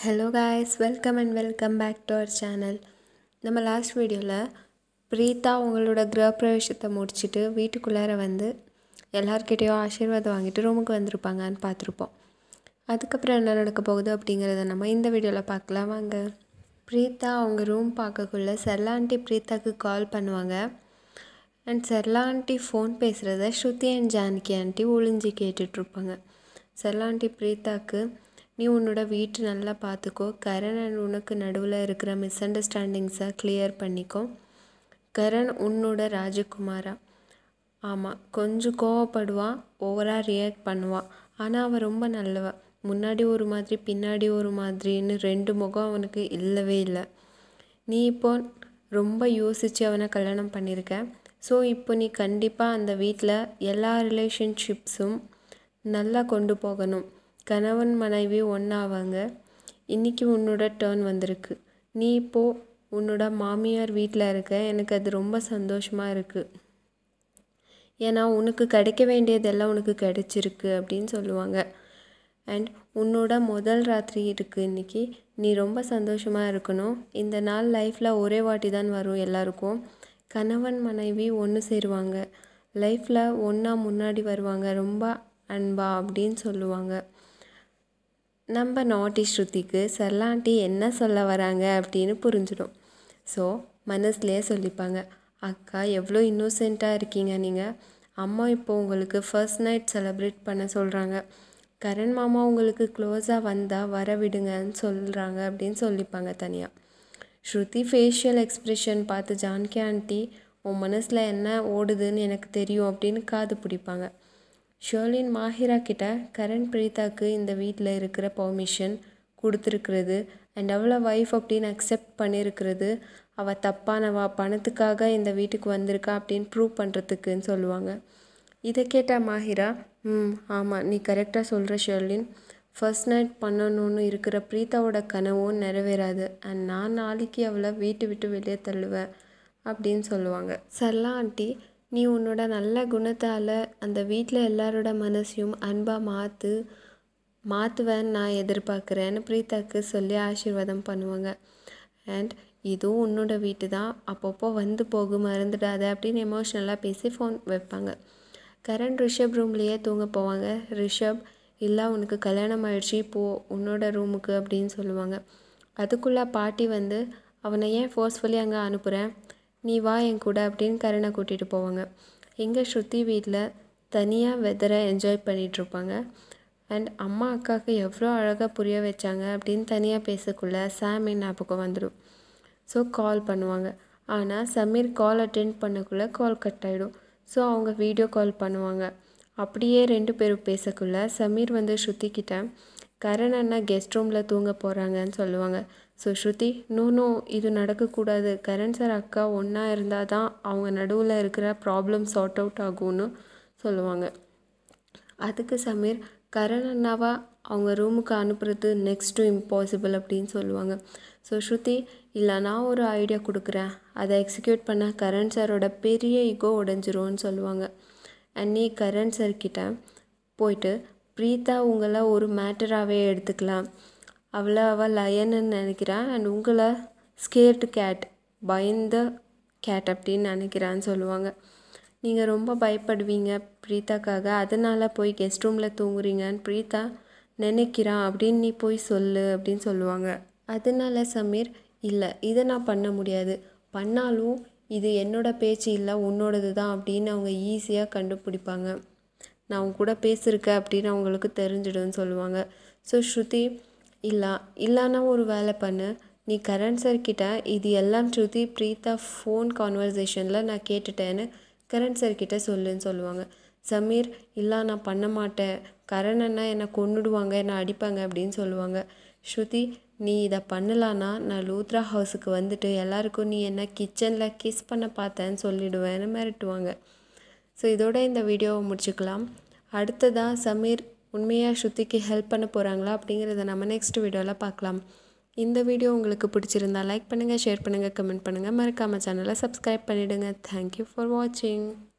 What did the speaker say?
hello guys welcome and welcome back to our channel நம்ம last வீடியோவில் ப்ரீதா அவங்களோட கிரகப்பிரவேசத்தை முடிச்சுட்டு வீட்டுக்குள்ளார வந்து எல்லார்கிட்டேயும் ஆசீர்வாதம் வாங்கிட்டு ரூமுக்கு வந்திருப்பாங்கன்னு பார்த்துருப்போம் அதுக்கப்புறம் என்ன நடக்க போகுது அப்படிங்கிறத நம்ம இந்த வீடியோவில் பார்க்கலாம் வாங்க ப்ரீதா அவங்க ரூம் பார்க்கக்குள்ள செல்லா ஆண்டி ப்ரீதாக்கு கால் பண்ணுவாங்க அண்ட் செல்லா ஆண்டி ஃபோன் பேசுகிறத ஸ்ருதி அண்ட் ஜானகி ஆண்டி ஒளிஞ்சு கேட்டுட்ருப்பாங்க செல்லா ஆண்டி ப்ரீதாக்கு நீ உன்னோட வீட்டு நல்லா பார்த்துக்கோ கரண் அண்ட் உனக்கு நடுவில் இருக்கிற மிஸ் அண்டர்ஸ்டாண்டிங்ஸை கிளியர் பண்ணிக்கோ கரண் உன்னோட ராஜகுமாரா ஆமாம் கொஞ்சம் கோவப்படுவான் ஓவராக ரியாக்ட் பண்ணுவான் ஆனால் அவன் ரொம்ப நல்லவன் முன்னாடி ஒரு மாதிரி பின்னாடி ஒரு மாதிரின்னு ரெண்டு முகம் அவனுக்கு இல்லவே இல்லை நீ இப்போ ரொம்ப யோசித்து அவனை கல்யாணம் பண்ணியிருக்க ஸோ இப்போ நீ கண்டிப்பாக அந்த வீட்டில் எல்லா ரிலேஷன்ஷிப்ஸும் நல்லா கொண்டு போகணும் கணவன் மனைவி ஒன்றாவாங்க இன்றைக்கி உன்னோட டேர்ன் வந்திருக்கு நீ இப்போது உன்னோட மாமியார் வீட்டில் இருக்க எனக்கு அது ரொம்ப சந்தோஷமாக இருக்குது ஏன்னா உனக்கு கிடைக்க வேண்டியதெல்லாம் உனக்கு கிடைச்சிருக்கு அப்படின்னு சொல்லுவாங்க அண்ட் உன்னோட முதல் ராத்திரி இருக்குது இன்றைக்கி நீ ரொம்ப சந்தோஷமாக இருக்கணும் இந்த நாள் லைஃப்பில் ஒரே வாட்டி தான் வரும் எல்லாருக்கும் கணவன் மனைவி ஒன்று சேருவாங்க லைஃப்பில் ஒன்றா முன்னாடி வருவாங்க ரொம்ப அன்பா அப்படின்னு சொல்லுவாங்க நம்ம நாட்டி ஸ்ருதிக்கு சர்லாண்டி என்ன சொல்ல வராங்க அப்படின்னு புரிஞ்சிடும் ஸோ மனசுலேயே சொல்லிப்பாங்க அக்கா எவ்வளோ இன்னோசென்ட்டாக இருக்கீங்க நீங்கள் அம்மா இப்போ உங்களுக்கு ஃபர்ஸ்ட் நைட் செலிப்ரேட் பண்ண சொல்கிறாங்க கரண் மாமா உங்களுக்கு க்ளோஸாக வந்தால் வர விடுங்கன்னு சொல்கிறாங்க அப்படின்னு சொல்லிப்பாங்க தனியாக ஸ்ருதி ஃபேஷியல் எக்ஸ்ப்ரெஷன் பார்த்து ஜான்கி ஆண்டி உன் மனசில் என்ன ஓடுதுன்னு எனக்கு தெரியும் அப்படின்னு காது பிடிப்பாங்க ஷர்லின் மாஹிரா கிட்ட கரண் பிரீதாக்கு இந்த வீட்டில் இருக்கிற பர்மிஷன் கொடுத்துருக்கிறது அண்ட் அவளை ஒய்ஃப் அப்படின்னு அக்செப்ட் பண்ணியிருக்கிறது அவள் தப்பானவா பணத்துக்காக இந்த வீட்டுக்கு வந்திருக்கா அப்படின்னு ப்ரூவ் பண்ணுறதுக்குன்னு சொல்லுவாங்க இதை கேட்ட மாஹிரா ம் ஆமாம் நீ கரெக்டாக சொல்கிற ஷர்லின் ஃபர்ஸ்ட் நைட் பண்ணணும்னு இருக்கிற பிரீதாவோட கனவும் நிறைவேறாது அண்ட் நான் நாளைக்கு அவளை வீட்டு விட்டு வெளியே தள்ளுவேன் அப்படின்னு சொல்லுவாங்க சர்லா ஆண்டி நீ உன்னோட நல்ல குணத்தால் அந்த வீட்டில் எல்லாரோட மனசையும் அன்பாக மாற்று மாற்றுவேன்னு நான் எதிர்பார்க்குறேன்னு பிரீதாக்கு சொல்லி ஆசீர்வாதம் பண்ணுவாங்க அண்ட் இதுவும் உன்னோட வீட்டு தான் அப்பப்போ வந்து போகு மறந்துடாத அப்படின்னு எமோஷ்னலாக பேசி ஃபோன் வைப்பாங்க கரண் ரிஷப் ரூம்லேயே தூங்க போவாங்க ரிஷப் இல்லை உனக்கு கல்யாணம் ஆயிடுச்சு போ உன்னோட ரூமுக்கு அப்படின்னு சொல்லுவாங்க அதுக்குள்ளே பாட்டி வந்து அவனை ஏன் ஃபோர்ஸ்ஃபுல்லி அங்கே அனுப்புகிறேன் நீ வா என் கூட அப்படின்னு கரணை கூட்டிகிட்டு போவாங்க எங்கள் ஸ்ருதி வீட்டில் தனியாக வெதரை என்ஜாய் பண்ணிகிட்ருப்பாங்க அண்ட் அம்மா அக்காவுக்கு எவ்வளோ அழகாக புரிய வச்சாங்க அப்படின்னு தனியாக பேசக்குள்ள சாமி ஞாபகம் வந்துடும் ஸோ கால் பண்ணுவாங்க ஆனால் சமீர் கால் அட்டென்ட் பண்ணக்குள்ளே கால் கட் ஆகிடும் ஸோ அவங்க வீடியோ கால் பண்ணுவாங்க அப்படியே ரெண்டு பேரும் பேசக்குள்ள சமீர் வந்து ஸ்ருதி கிட்ட கரண் அண்ணா கெஸ்ட் ரூமில் தூங்க போகிறாங்கன்னு சொல்லுவாங்க ஸோ ஸ்ருதி நோ நோ இது நடக்கக்கூடாது கரண் சார் அக்கா ஒன்றா இருந்தால் தான் அவங்க நடுவில் இருக்கிற ப்ராப்ளம் சார்ட் அவுட் ஆகும்னு சொல்லுவாங்க அதுக்கு சமீர் கரண் அண்ணாவா அவங்க ரூமுக்கு அனுப்புறது நெக்ஸ்ட் டு இம்பாசிபிள் அப்படின்னு சொல்லுவாங்க ஸோ ஸ்ருதி இல்லை நான் ஒரு ஐடியா கொடுக்குறேன் அதை எக்ஸிக்யூட் பண்ண கரண் சாரோட பெரிய ஈகோ உடஞ்சிரும்னு சொல்லுவாங்க அண்ட் நீ கரண் சார்கிட்ட போயிட்டு ப்ரீதா உங்களை ஒரு மேட்டராகவே எடுத்துக்கலாம் அவளை அவள் லயன்னு நினைக்கிறான் அண்ட் உங்களை ஸ்கேர்டு கேட் பயந்த கேட் அப்படின்னு நினைக்கிறான்னு சொல்லுவாங்க நீங்கள் ரொம்ப பயப்படுவீங்க ப்ரீதாக்காக அதனால் போய் கெஸ்ட் ரூமில் தூங்குறீங்கன்னு ப்ரீதா நினைக்கிறான் அப்படின்னு நீ போய் சொல்லு அப்படின்னு சொல்லுவாங்க அதனால சமீர் இல்லை இதை நான் பண்ண முடியாது பண்ணாலும் இது என்னோட பேச்சு இல்லை உன்னோடது தான் அப்படின்னு அவங்க ஈஸியாக கண்டுபிடிப்பாங்க நான் அவங்க கூட பேசியிருக்கேன் அப்படின்னு அவங்களுக்கு தெரிஞ்சிடும்னு சொல்லுவாங்க ஸோ ஸ்ருதி இல்லை இல்லைன்னா ஒரு வேலை பண்ணு நீ கரண் சார்கிட்ட இது எல்லாம் ஸ்ருதி ப்ரீதா ஃபோன் கான்வர்சேஷனில் நான் கேட்டுட்டேன்னு கரண் சார்கிட்ட சொல்லுன்னு சொல்லுவாங்க சமீர் இல்லை நான் பண்ண மாட்டேன் கரண் அண்ணா என்னை கொன்னுடுவாங்க என்னை அடிப்பாங்க அப்படின்னு சொல்லுவாங்க ஸ்ருதி நீ இதை பண்ணலான்னா நான் லூத்ரா ஹவுஸுக்கு வந்துட்டு எல்லாருக்கும் நீ என்ன கிச்சனில் கிஸ் பண்ண பார்த்தேன்னு சொல்லிடுவேன்னு மிரட்டுவாங்க ஸோ இதோட இந்த வீடியோவை முடிச்சுக்கலாம் அடுத்ததாக சமீர் உண்மையாக ஸ்ருதிக்கு ஹெல்ப் பண்ண போகிறாங்களா அப்படிங்கிறத நம்ம நெக்ஸ்ட் வீடியோவில் பார்க்கலாம் இந்த வீடியோ உங்களுக்கு பிடிச்சிருந்தா லைக் பண்ணுங்கள் ஷேர் பண்ணுங்கள் கமெண்ட் பண்ணுங்கள் மறக்காமல் சேனலை சப்ஸ்கிரைப் பண்ணிவிடுங்க தேங்க்யூ ஃபார் வாட்சிங்